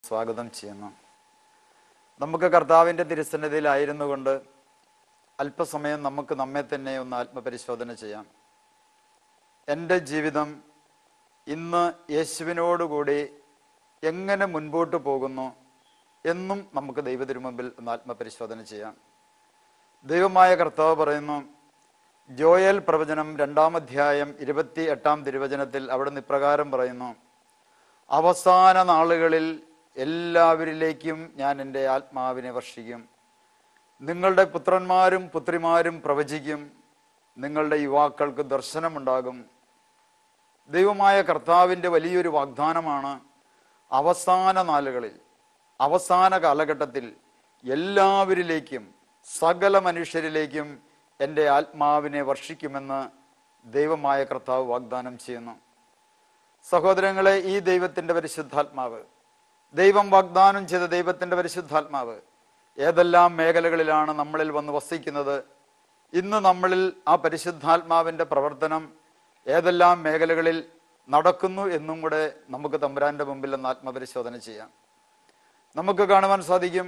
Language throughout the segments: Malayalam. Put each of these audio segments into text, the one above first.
സ്വാഗതം ചെയ്യുന്നു നമുക്ക് കർത്താവിൻ്റെ തിരുസന്നിധിയിലായിരുന്നു കൊണ്ട് അല്പസമയം നമുക്ക് നമ്മെ തന്നെ ഒന്ന് ആത്മപരിശോധന ചെയ്യാം എൻ്റെ ജീവിതം ഇന്ന് യേശുവിനോടുകൂടി എങ്ങനെ മുൻപോട്ട് പോകുന്നു എന്നും നമുക്ക് ദൈവത്തിരുമുമ്പിൽ ഒന്ന് ആത്മപരിശോധന ചെയ്യാം ദൈവമായ കർത്താവ് പറയുന്നു ജോയൽ പ്രവചനം രണ്ടാം അധ്യായം ഇരുപത്തി എട്ടാം തിരുവചനത്തിൽ അവിടുന്ന് ഇപ്രകാരം പറയുന്നു അവസാന നാളുകളിൽ എല്ലാവരിലേക്കും ഞാൻ എൻ്റെ ആത്മാവിനെ വർഷിക്കും നിങ്ങളുടെ പുത്രന്മാരും പുത്രിമാരും പ്രവചിക്കും നിങ്ങളുടെ യുവാക്കൾക്ക് ദർശനമുണ്ടാകും ദൈവമായ കർത്താവിൻ്റെ വലിയൊരു വാഗ്ദാനമാണ് അവസാന നാളുകളിൽ അവസാന കാലഘട്ടത്തിൽ എല്ലാവരിലേക്കും സകല മനുഷ്യരിലേക്കും എൻ്റെ ആത്മാവിനെ വർഷിക്കുമെന്ന് ദൈവമായ കർത്താവ് വാഗ്ദാനം ചെയ്യുന്നു സഹോദരങ്ങളെ ഈ ദൈവത്തിൻ്റെ പരിശുദ്ധാത്മാവ് ദൈവം വാഗ്ദാനം ചെയ്ത ദൈവത്തിൻ്റെ പരിശുദ്ധാത്മാവ് ഏതെല്ലാം മേഖലകളിലാണ് നമ്മളിൽ വന്ന് വസിക്കുന്നത് ഇന്ന് നമ്മളിൽ ആ പരിശുദ്ധാത്മാവിൻ്റെ പ്രവർത്തനം ഏതെല്ലാം മേഖലകളിൽ നടക്കുന്നു എന്നും കൂടെ നമുക്ക് തമ്പുരാൻ്റെ മുമ്പിൽ ഒന്ന് ആത്മപരിശോധന ചെയ്യാം നമുക്ക് കാണുവാൻ സാധിക്കും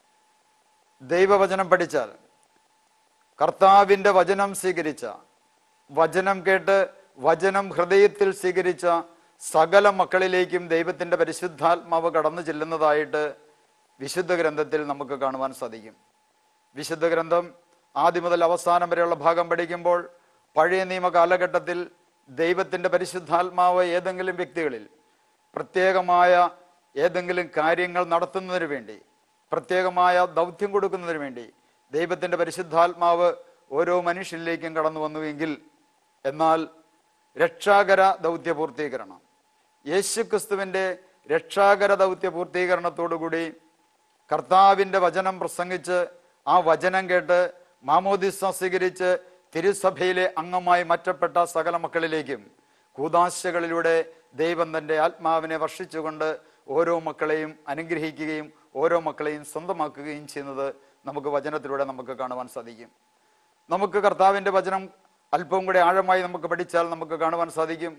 ദൈവവചനം പഠിച്ചാൽ കർത്താവിൻ്റെ വചനം സ്വീകരിച്ച വചനം കേട്ട് വചനം ഹൃദയത്തിൽ സ്വീകരിച്ച സകല മക്കളിലേക്കും ദൈവത്തിൻ്റെ പരിശുദ്ധാത്മാവ് കടന്നു ചെല്ലുന്നതായിട്ട് വിശുദ്ധ ഗ്രന്ഥത്തിൽ നമുക്ക് കാണുവാൻ സാധിക്കും വിശുദ്ധ ഗ്രന്ഥം ആദ്യം മുതൽ അവസാനം വരെയുള്ള ഭാഗം പഠിക്കുമ്പോൾ പഴയ നിയമ കാലഘട്ടത്തിൽ ദൈവത്തിൻ്റെ പരിശുദ്ധാത്മാവ് ഏതെങ്കിലും വ്യക്തികളിൽ പ്രത്യേകമായ ഏതെങ്കിലും കാര്യങ്ങൾ നടത്തുന്നതിന് വേണ്ടി പ്രത്യേകമായ ദൗത്യം കൊടുക്കുന്നതിന് വേണ്ടി ദൈവത്തിൻ്റെ പരിശുദ്ധാത്മാവ് ഓരോ മനുഷ്യരിലേക്കും കടന്നു വന്നുവെങ്കിൽ എന്നാൽ രക്ഷാകര ദൗത്യ പൂർത്തീകരണം യേശുക്രിസ്തുവിൻ്റെ രക്ഷാകര ദൗത്യ പൂർത്തീകരണത്തോടുകൂടി കർത്താവിൻ്റെ വചനം പ്രസംഗിച്ച് ആ വചനം കേട്ട് മാമോദിസ സ്വീകരിച്ച് തിരുസഭയിലെ അംഗമായി മാറ്റപ്പെട്ട സകല മക്കളിലേക്കും കൂതാശകളിലൂടെ ദൈവം തൻ്റെ ആത്മാവിനെ വർഷിച്ചുകൊണ്ട് ഓരോ മക്കളെയും അനുഗ്രഹിക്കുകയും ഓരോ മക്കളെയും സ്വന്തമാക്കുകയും ചെയ്യുന്നത് നമുക്ക് വചനത്തിലൂടെ നമുക്ക് കാണുവാൻ സാധിക്കും നമുക്ക് കർത്താവിൻ്റെ വചനം അല്പം കൂടെ ആഴമായി നമുക്ക് പഠിച്ചാൽ നമുക്ക് കാണുവാൻ സാധിക്കും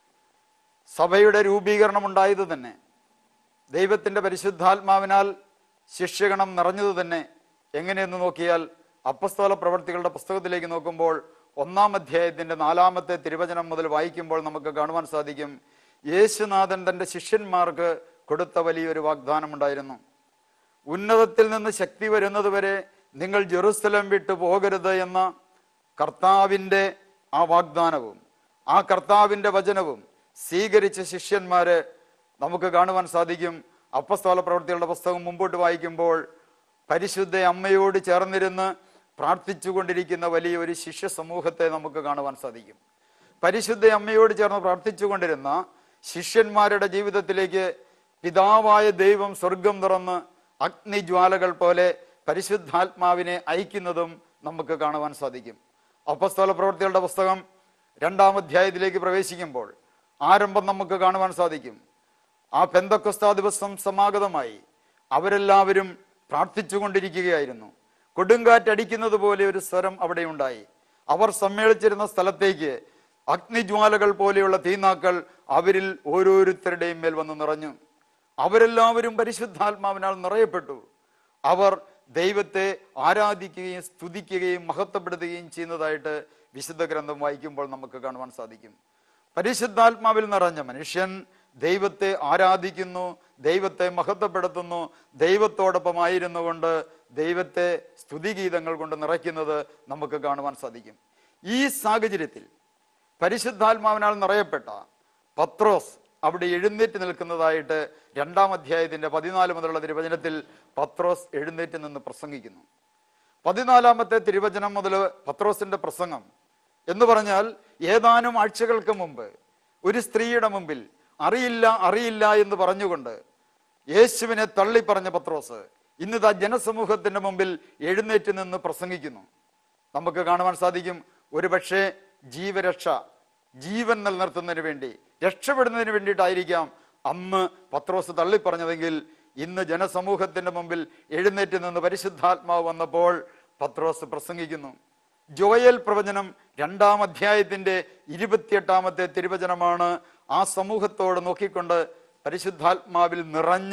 സഭയുടെ രൂപീകരണം ഉണ്ടായത് തന്നെ ദൈവത്തിൻ്റെ പരിശുദ്ധാത്മാവിനാൽ ശിഷ്യഗണം നിറഞ്ഞത് തന്നെ എങ്ങനെയെന്ന് നോക്കിയാൽ അപ്പസ്തോല പ്രവർത്തികളുടെ പുസ്തകത്തിലേക്ക് നോക്കുമ്പോൾ ഒന്നാം അധ്യായത്തിൻ്റെ നാലാമത്തെ തിരുവചനം മുതൽ വായിക്കുമ്പോൾ നമുക്ക് കാണുവാൻ സാധിക്കും യേശുനാഥൻ തൻ്റെ ശിഷ്യന്മാർക്ക് കൊടുത്ത വലിയൊരു വാഗ്ദാനമുണ്ടായിരുന്നു ഉന്നതത്തിൽ നിന്ന് ശക്തി വരുന്നതുവരെ നിങ്ങൾ ജെറുസലം വിട്ടു പോകരുത് എന്ന കർത്താവിൻ്റെ ആ വാഗ്ദാനവും ആ കർത്താവിൻ്റെ വചനവും സ്വീകരിച്ച ശിഷ്യന്മാര് നമുക്ക് കാണുവാൻ സാധിക്കും അപ്പസ്തോല പ്രവൃത്തികളുടെ പുസ്തകം മുമ്പോട്ട് വായിക്കുമ്പോൾ പരിശുദ്ധ അമ്മയോട് ചേർന്നിരുന്ന് പ്രാർത്ഥിച്ചുകൊണ്ടിരിക്കുന്ന വലിയ ഒരു ശിഷ്യ സമൂഹത്തെ നമുക്ക് കാണുവാൻ സാധിക്കും പരിശുദ്ധ അമ്മയോട് ചേർന്ന് പ്രാർത്ഥിച്ചുകൊണ്ടിരുന്ന ശിഷ്യന്മാരുടെ ജീവിതത്തിലേക്ക് പിതാവായ ദൈവം സ്വർഗം തുറന്ന് അഗ്നിജ്വാലകൾ പോലെ പരിശുദ്ധാത്മാവിനെ അയക്കുന്നതും നമുക്ക് കാണുവാൻ സാധിക്കും അപ്പസ്തോല പ്രവൃത്തികളുടെ പുസ്തകം രണ്ടാം അധ്യായത്തിലേക്ക് പ്രവേശിക്കുമ്പോൾ ആരംഭം നമുക്ക് കാണുവാൻ സാധിക്കും ആ പെന്തക്കൊസ്താ ദിവസം സമാഗതമായി അവരെല്ലാവരും പ്രാർത്ഥിച്ചുകൊണ്ടിരിക്കുകയായിരുന്നു കൊടുങ്കാറ്റടിക്കുന്നത് പോലെ ഒരു സ്വരം അവിടെ ഉണ്ടായി അവർ സമ്മേളിച്ചിരുന്ന സ്ഥലത്തേക്ക് അഗ്നിജ്വാലകൾ പോലെയുള്ള തീനാക്കൾ അവരിൽ ഓരോരുത്തരുടെയും മേൽ വന്ന് നിറഞ്ഞു അവരെല്ലാവരും പരിശുദ്ധാത്മാവിനാൽ നിറയപ്പെട്ടു അവർ ദൈവത്തെ ആരാധിക്കുകയും സ്തുതിക്കുകയും മഹത്വപ്പെടുത്തുകയും ചെയ്യുന്നതായിട്ട് വിശുദ്ധ ഗ്രന്ഥം വായിക്കുമ്പോൾ നമുക്ക് കാണുവാൻ സാധിക്കും പരിശുദ്ധാത്മാവിൽ നിറഞ്ഞ മനുഷ്യൻ ദൈവത്തെ ആരാധിക്കുന്നു ദൈവത്തെ മഹത്വപ്പെടുത്തുന്നു ദൈവത്തോടൊപ്പം ആയിരുന്നു കൊണ്ട് ദൈവത്തെ സ്തുതിഗീതങ്ങൾ കൊണ്ട് നിറയ്ക്കുന്നത് നമുക്ക് കാണുവാൻ സാധിക്കും ഈ സാഹചര്യത്തിൽ പരിശുദ്ധാത്മാവിനാൽ നിറയപ്പെട്ട പത്രോസ് അവിടെ എഴുന്നേറ്റ് നിൽക്കുന്നതായിട്ട് രണ്ടാം അധ്യായത്തിന്റെ പതിനാല് മുതലുള്ള തിരുവചനത്തിൽ പത്രോസ് എഴുന്നേറ്റ് നിന്ന് പ്രസംഗിക്കുന്നു പതിനാലാമത്തെ തിരുവചനം മുതൽ പത്രോസിന്റെ പ്രസംഗം എന്ന് പറഞ്ഞാൽ ഏതാനും ആഴ്ചകൾക്ക് മുമ്പ് ഒരു സ്ത്രീയുടെ മുമ്പിൽ അറിയില്ല അറിയില്ല എന്ന് പറഞ്ഞുകൊണ്ട് യേശുവിനെ തള്ളി പറഞ്ഞ പത്രോസ് ഇന്നിതാ ജനസമൂഹത്തിന്റെ മുമ്പിൽ എഴുന്നേറ്റ് നിന്ന് പ്രസംഗിക്കുന്നു നമുക്ക് കാണുവാൻ സാധിക്കും ഒരു പക്ഷേ ജീവരക്ഷ ജീവൻ നിലനിർത്തുന്നതിന് വേണ്ടി രക്ഷപ്പെടുന്നതിന് വേണ്ടിയിട്ടായിരിക്കാം അന്ന് പത്രോസ് തള്ളിപ്പറഞ്ഞതെങ്കിൽ ഇന്ന് ജനസമൂഹത്തിന്റെ മുമ്പിൽ എഴുന്നേറ്റ് നിന്ന് പരിശുദ്ധാത്മാവ് വന്നപ്പോൾ പത്രോസ് പ്രസംഗിക്കുന്നു ജോയൽ പ്രവചനം രണ്ടാം അധ്യായത്തിന്റെ ഇരുപത്തിയെട്ടാമത്തെ തിരുവചനമാണ് ആ സമൂഹത്തോട് നോക്കിക്കൊണ്ട് പരിശുദ്ധാത്മാവിൽ നിറഞ്ഞ്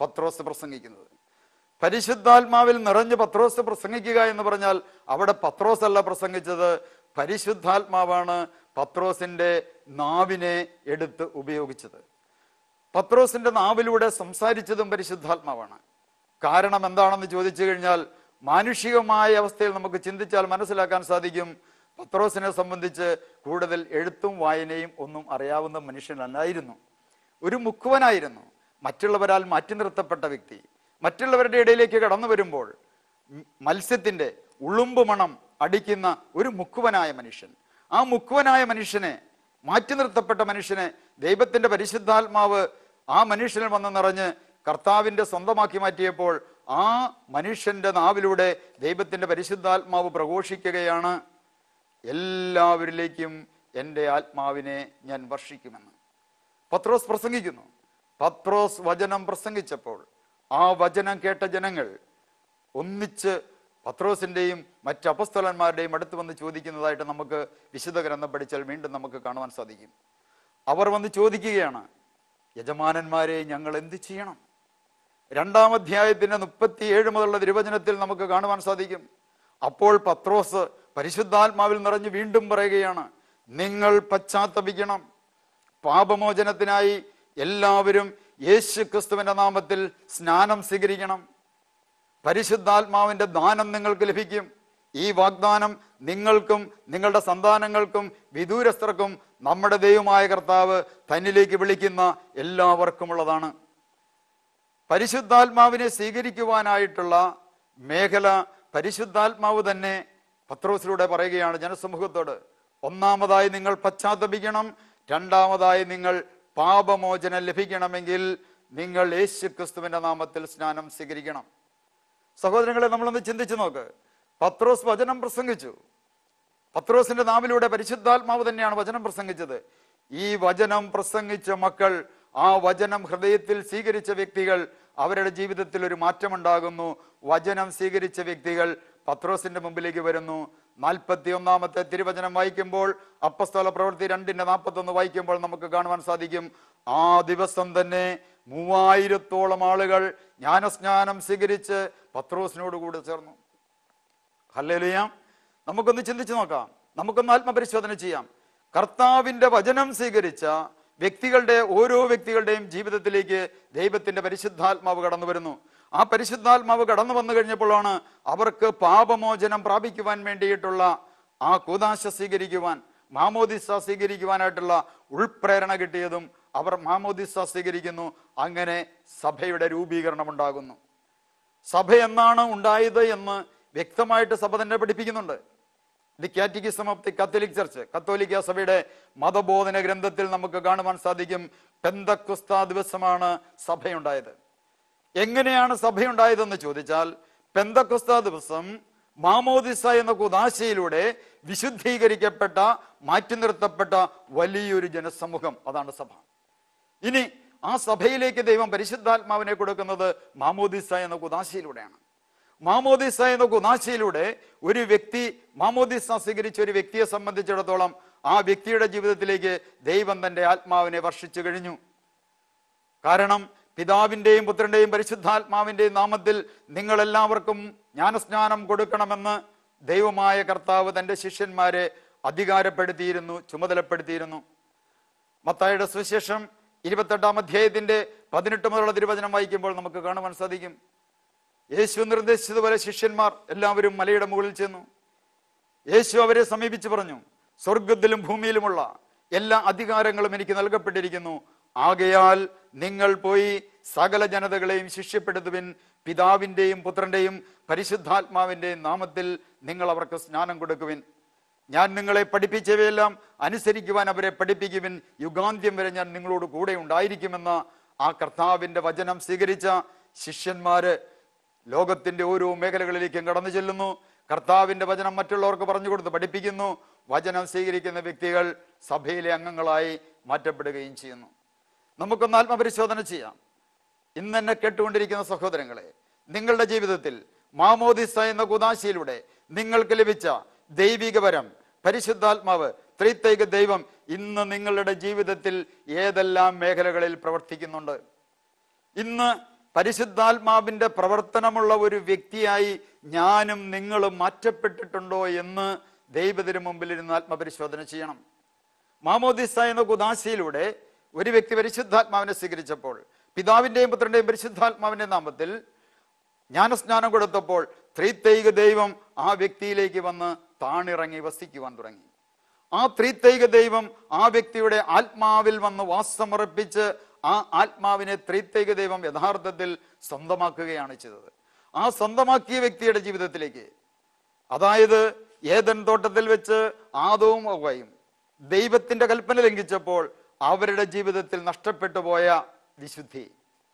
പത്രോസ് പ്രസംഗിക്കുന്നത് പരിശുദ്ധാത്മാവിൽ നിറഞ്ഞ് പത്രോസ് പ്രസംഗിക്കുക എന്ന് പറഞ്ഞാൽ അവിടെ പത്രോസ് അല്ല പ്രസംഗിച്ചത് പരിശുദ്ധാത്മാവാണ് പത്രോസിന്റെ നാവിനെ എടുത്ത് ഉപയോഗിച്ചത് പത്രോസിന്റെ നാവിലൂടെ സംസാരിച്ചതും പരിശുദ്ധാത്മാവാണ് കാരണം എന്താണെന്ന് ചോദിച്ചു കഴിഞ്ഞാൽ മാനുഷികമായ അവസ്ഥയിൽ നമുക്ക് ചിന്തിച്ചാൽ മനസ്സിലാക്കാൻ സാധിക്കും പത്രോസിനെ സംബന്ധിച്ച് കൂടുതൽ എഴുത്തും വായനയും ഒന്നും അറിയാവുന്ന മനുഷ്യനല്ലായിരുന്നു ഒരു മുക്കുവനായിരുന്നു മറ്റുള്ളവരാൽ മാറ്റി നിർത്തപ്പെട്ട വ്യക്തി മറ്റുള്ളവരുടെ ഇടയിലേക്ക് കടന്നു വരുമ്പോൾ ഉം, മത്സ്യത്തിന്റെ ഉളുമ്പ് മണം അടിക്കുന്ന ഒരു മുക്കുവനായ മനുഷ്യൻ ആ മുക്കുവനായ മനുഷ്യനെ മാറ്റി നിർത്തപ്പെട്ട മനുഷ്യനെ ദൈവത്തിന്റെ പരിശുദ്ധാത്മാവ് ആ മനുഷ്യനിൽ വന്ന് നിറഞ്ഞ് കർത്താവിന്റെ സ്വന്തമാക്കി മാറ്റിയപ്പോൾ ആ മനുഷ്യന്റെ നാവിലൂടെ ദൈവത്തിന്റെ പരിശുദ്ധാത്മാവ് പ്രഘോഷിക്കുകയാണ് എല്ലാവരിലേക്കും എൻ്റെ ആത്മാവിനെ ഞാൻ വർഷിക്കുമെന്ന് പത്രോസ് പ്രസംഗിക്കുന്നു പത്രോസ് വചനം പ്രസംഗിച്ചപ്പോൾ ആ വചനം കേട്ട ജനങ്ങൾ ഒന്നിച്ച് പത്രോസിന്റെയും മറ്റ് അപസ്തലന്മാരുടെയും അടുത്ത് വന്ന് ചോദിക്കുന്നതായിട്ട് നമുക്ക് വിശുദ്ധ ഗ്രന്ഥം പഠിച്ചാൽ വീണ്ടും നമുക്ക് കാണുവാൻ സാധിക്കും അവർ വന്ന് ചോദിക്കുകയാണ് യജമാനന്മാരെ ഞങ്ങൾ എന്ത് ചെയ്യണം രണ്ടാം അധ്യായത്തിന്റെ മുപ്പത്തിയേഴ് മുതലുള്ള തിരുവചനത്തിൽ നമുക്ക് കാണുവാൻ സാധിക്കും അപ്പോൾ പത്രോസ് പരിശുദ്ധാത്മാവിൽ നിറഞ്ഞ് വീണ്ടും പറയുകയാണ് നിങ്ങൾ പശ്ചാത്തപിക്കണം പാപമോചനത്തിനായി എല്ലാവരും യേശു ക്രിസ്തുവിന്റെ നാമത്തിൽ സ്നാനം സ്വീകരിക്കണം പരിശുദ്ധാത്മാവിന്റെ ദാനം നിങ്ങൾക്ക് ലഭിക്കും ഈ വാഗ്ദാനം നിങ്ങൾക്കും നിങ്ങളുടെ സന്താനങ്ങൾക്കും വിദൂരസ്ഥർക്കും നമ്മുടെ ദൈവമായ കർത്താവ് തന്നിലേക്ക് വിളിക്കുന്ന എല്ലാവർക്കുമുള്ളതാണ് പരിശുദ്ധാത്മാവിനെ സ്വീകരിക്കുവാനായിട്ടുള്ള മേഖല പരിശുദ്ധാത്മാവ് തന്നെ പത്രോസിലൂടെ പറയുകയാണ് ജനസമൂഹത്തോട് ഒന്നാമതായി നിങ്ങൾ പശ്ചാത്തപിക്കണം രണ്ടാമതായി നിങ്ങൾ പാപമോചനം ലഭിക്കണമെങ്കിൽ നിങ്ങൾ യേശു ക്രിസ്തുവിന്റെ നാമത്തിൽ സ്നാനം സ്വീകരിക്കണം സഹോദരങ്ങളെ നമ്മളൊന്ന് ചിന്തിച്ചു നോക്ക് പത്രോസ് വചനം പ്രസംഗിച്ചു പത്രോസിന്റെ നാവിലൂടെ പരിശുദ്ധാത്മാവ് തന്നെയാണ് വചനം പ്രസംഗിച്ചത് ഈ വചനം പ്രസംഗിച്ച മക്കൾ ആ വചനം ഹൃദയത്തിൽ സ്വീകരിച്ച വ്യക്തികൾ അവരുടെ ജീവിതത്തിൽ ഒരു മാറ്റമുണ്ടാകുന്നു വചനം സ്വീകരിച്ച വ്യക്തികൾ പത്രോസിന്റെ മുമ്പിലേക്ക് വരുന്നു നാൽപ്പത്തി ഒന്നാമത്തെ തിരുവചനം വായിക്കുമ്പോൾ അപ്പസ്തോല പ്രവൃത്തി രണ്ടിന്റെ നാൽപ്പത്തൊന്ന് വായിക്കുമ്പോൾ നമുക്ക് കാണുവാൻ സാധിക്കും ആ ദിവസം തന്നെ മൂവായിരത്തോളം ആളുകൾ ജ്ഞാനസ്നാനം സ്വീകരിച്ച് പത്രോസിനോട് കൂടെ ചേർന്നു ഹല്ലേലൂയ നമുക്കൊന്ന് ചിന്തിച്ചു നോക്കാം നമുക്കൊന്ന് ആത്മപരിശോധന ചെയ്യാം കർത്താവിന്റെ വചനം സ്വീകരിച്ച വ്യക്തികളുടെ ഓരോ വ്യക്തികളുടെയും ജീവിതത്തിലേക്ക് ദൈവത്തിന്റെ പരിശുദ്ധാത്മാവ് കടന്നു വരുന്നു ആ പരിശുദ്ധാത്മാവ് കടന്നു വന്നു കഴിഞ്ഞപ്പോഴാണ് അവർക്ക് പാപമോചനം പ്രാപിക്കുവാൻ വേണ്ടിയിട്ടുള്ള ആ കൂതാശ സ്വീകരിക്കുവാൻ മാമോദിസ സ്വീകരിക്കുവാനായിട്ടുള്ള ഉൾപ്രേരണ കിട്ടിയതും അവർ മാമോദിസ സ്വീകരിക്കുന്നു അങ്ങനെ സഭയുടെ രൂപീകരണം ഉണ്ടാകുന്നു സഭ എന്നാണ് ഉണ്ടായത് എന്ന് വ്യക്തമായിട്ട് സഭ തന്നെ പഠിപ്പിക്കുന്നുണ്ട് the catechism of the Catholic church കത്തോലിക്ക സഭയുടെ മതബോധന ഗ്രന്ഥത്തിൽ നമുക്ക് കാണുവാൻ സാധിക്കും പെന്തക്കുസ്ത ദിവസമാണ് സഭയുണ്ടായത് എങ്ങനെയാണ് സഭയുണ്ടായതെന്ന് ചോദിച്ചാൽ പെന്തക്കുസ്ത ദിവസം മാമോദിസ എന്ന കുദാശയിലൂടെ വിശുദ്ധീകരിക്കപ്പെട്ട മാറ്റി നിർത്തപ്പെട്ട വലിയൊരു ജനസമൂഹം അതാണ് സഭ ഇനി ആ സഭയിലേക്ക് ദൈവം പരിശുദ്ധാത്മാവിനെ കൊടുക്കുന്നത് മാമോദിസ എന്ന കുദാശയിലൂടെയാണ് മാമോദിസ എന്ന കുദാശയിലൂടെ ഒരു വ്യക്തി മാമോദിസ സ്വീകരിച്ച ഒരു വ്യക്തിയെ സംബന്ധിച്ചിടത്തോളം ആ വ്യക്തിയുടെ ജീവിതത്തിലേക്ക് ദൈവം തന്റെ ആത്മാവിനെ വർഷിച്ചു കഴിഞ്ഞു കാരണം പിതാവിന്റെയും പുത്രന്റെയും പരിശുദ്ധാത്മാവിന്റെയും നാമത്തിൽ നിങ്ങൾ എല്ലാവർക്കും ജ്ഞാനസ്നാനം കൊടുക്കണമെന്ന് ദൈവമായ കർത്താവ് തന്റെ ശിഷ്യന്മാരെ അധികാരപ്പെടുത്തിയിരുന്നു ചുമതലപ്പെടുത്തിയിരുന്നു മത്തായുടെ സുവിശേഷം ഇരുപത്തെട്ടാം അധ്യായത്തിന്റെ പതിനെട്ട് മുതലുള്ള തിരുവചനം വായിക്കുമ്പോൾ നമുക്ക് കാണുവാൻ സാധിക്കും യേശു നിർദ്ദേശിച്ചതുപോലെ ശിഷ്യന്മാർ എല്ലാവരും മലയുടെ മുകളിൽ ചെന്നു യേശു അവരെ സമീപിച്ച് പറഞ്ഞു സ്വർഗത്തിലും ഭൂമിയിലുമുള്ള എല്ലാ അധികാരങ്ങളും എനിക്ക് നൽകപ്പെട്ടിരിക്കുന്നു ആകയാൽ നിങ്ങൾ പോയി സകല ജനതകളെയും ശിഷ്യപ്പെടുത്തുവിൻ പിതാവിന്റെയും പുത്രന്റെയും പരിശുദ്ധാത്മാവിന്റെയും നാമത്തിൽ നിങ്ങൾ അവർക്ക് സ്നാനം കൊടുക്കുവിൻ ഞാൻ നിങ്ങളെ പഠിപ്പിച്ചവയെല്ലാം അനുസരിക്കുവാൻ അവരെ പഠിപ്പിക്കുവിൻ യുഗാന്ത്യം വരെ ഞാൻ നിങ്ങളോട് കൂടെ ഉണ്ടായിരിക്കുമെന്ന ആ കർത്താവിന്റെ വചനം സ്വീകരിച്ച ശിഷ്യന്മാര് ലോകത്തിന്റെ ഓരോ മേഖലകളിലേക്കും കടന്നു ചെല്ലുന്നു കർത്താവിന്റെ വചനം മറ്റുള്ളവർക്ക് പറഞ്ഞു കൊടുത്ത് പഠിപ്പിക്കുന്നു വചനം സ്വീകരിക്കുന്ന വ്യക്തികൾ സഭയിലെ അംഗങ്ങളായി മാറ്റപ്പെടുകയും ചെയ്യുന്നു നമുക്കൊന്ന് ആത്മപരിശോധന ചെയ്യാം ഇന്ന് എന്നെ കേട്ടുകൊണ്ടിരിക്കുന്ന സഹോദരങ്ങളെ നിങ്ങളുടെ ജീവിതത്തിൽ മാമോദിസ എന്ന കുദാശയിലൂടെ നിങ്ങൾക്ക് ലഭിച്ച ദൈവിക വരം പരിശുദ്ധാത്മാവ് ത്രിത്വൈക ദൈവം ഇന്ന് നിങ്ങളുടെ ജീവിതത്തിൽ ഏതെല്ലാം മേഖലകളിൽ പ്രവർത്തിക്കുന്നുണ്ട് ഇന്ന് പരിശുദ്ധാത്മാവിന്റെ പ്രവർത്തനമുള്ള ഒരു വ്യക്തിയായി ഞാനും നിങ്ങളും മാറ്റപ്പെട്ടിട്ടുണ്ടോ എന്ന് ദൈവത്തിന് മുമ്പിൽ ഇരുന്ന് ആത്മപരിശോധന ചെയ്യണം മാമോദിസ എന്ന കുദാശയിലൂടെ ഒരു വ്യക്തി പരിശുദ്ധാത്മാവിനെ സ്വീകരിച്ചപ്പോൾ പിതാവിന്റെയും പുത്രന്റെയും പരിശുദ്ധാത്മാവിന്റെ നാമത്തിൽ ജ്ഞാനസ്നാനം കൊടുത്തപ്പോൾ ത്രിത്തൈക ദൈവം ആ വ്യക്തിയിലേക്ക് വന്ന് താണിറങ്ങി വസിക്കുവാൻ തുടങ്ങി ആ ത്രിത്തൈക ദൈവം ആ വ്യക്തിയുടെ ആത്മാവിൽ വന്ന് വാസമർപ്പിച്ച് ആ ആത്മാവിനെ ത്രിത്തൈക ദൈവം യഥാർത്ഥത്തിൽ സ്വന്തമാക്കുകയാണ് ചെയ്തത് ആ സ്വന്തമാക്കിയ വ്യക്തിയുടെ ജീവിതത്തിലേക്ക് അതായത് ഏതൻ തോട്ടത്തിൽ വെച്ച് ആദവും അവയും ദൈവത്തിന്റെ കൽപ്പന ലംഘിച്ചപ്പോൾ അവരുടെ ജീവിതത്തിൽ നഷ്ടപ്പെട്ടു പോയ വിശുദ്ധി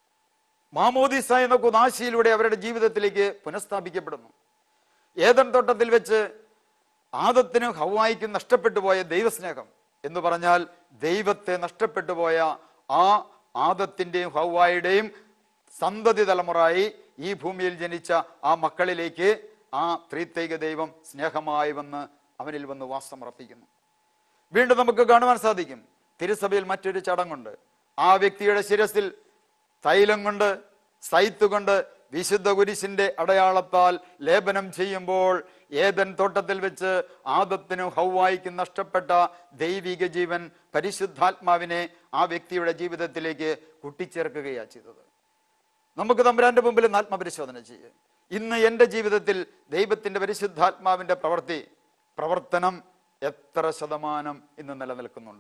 മാമോദിസ എന്ന കുദാശയിലൂടെ അവരുടെ ജീവിതത്തിലേക്ക് പുനഃസ്ഥാപിക്കപ്പെടുന്നു ഏതൻ തോട്ടത്തിൽ വെച്ച് ആദത്തിനും ഹവായിക്കും നഷ്ടപ്പെട്ടു പോയ ദൈവസ്നേഹം എന്ന് പറഞ്ഞാൽ ദൈവത്തെ നഷ്ടപ്പെട്ടു പോയ ആ ആദത്തിന്റെയും ഹവായുടെയും സന്തതി തലമുറയായി ഈ ഭൂമിയിൽ ജനിച്ച ആ മക്കളിലേക്ക് ആ ത്രിത്തൈക ദൈവം സ്നേഹമായി വന്ന് അവനിൽ വന്ന് വാസമർപ്പിക്കുന്നു വീണ്ടും നമുക്ക് കാണുവാൻ സാധിക്കും തിരുസഭയിൽ മറ്റൊരു ചടങ്ങുണ്ട് ആ വ്യക്തിയുടെ ശിരസിൽ തൈലം കൊണ്ട് സൈത്ത് കൊണ്ട് വിശുദ്ധ കുരിശിന്റെ അടയാളത്താൽ ലേപനം ചെയ്യുമ്പോൾ ഏതൻ തോട്ടത്തിൽ വെച്ച് ആദത്തിനും ഹൗവായിക്കും നഷ്ടപ്പെട്ട ദൈവിക ജീവൻ പരിശുദ്ധാത്മാവിനെ ആ വ്യക്തിയുടെ ജീവിതത്തിലേക്ക് കൂട്ടിച്ചേർക്കുകയാണ് ചെയ്തത് നമുക്ക് തമ്പുരാന്റെ മുമ്പിൽ നിന്ന് ആത്മപരിശോധന ചെയ്യുക ഇന്ന് എൻ്റെ ജീവിതത്തിൽ ദൈവത്തിന്റെ പരിശുദ്ധാത്മാവിന്റെ പ്രവൃത്തി പ്രവർത്തനം എത്ര ശതമാനം ഇന്ന് നിലനിൽക്കുന്നുണ്ട്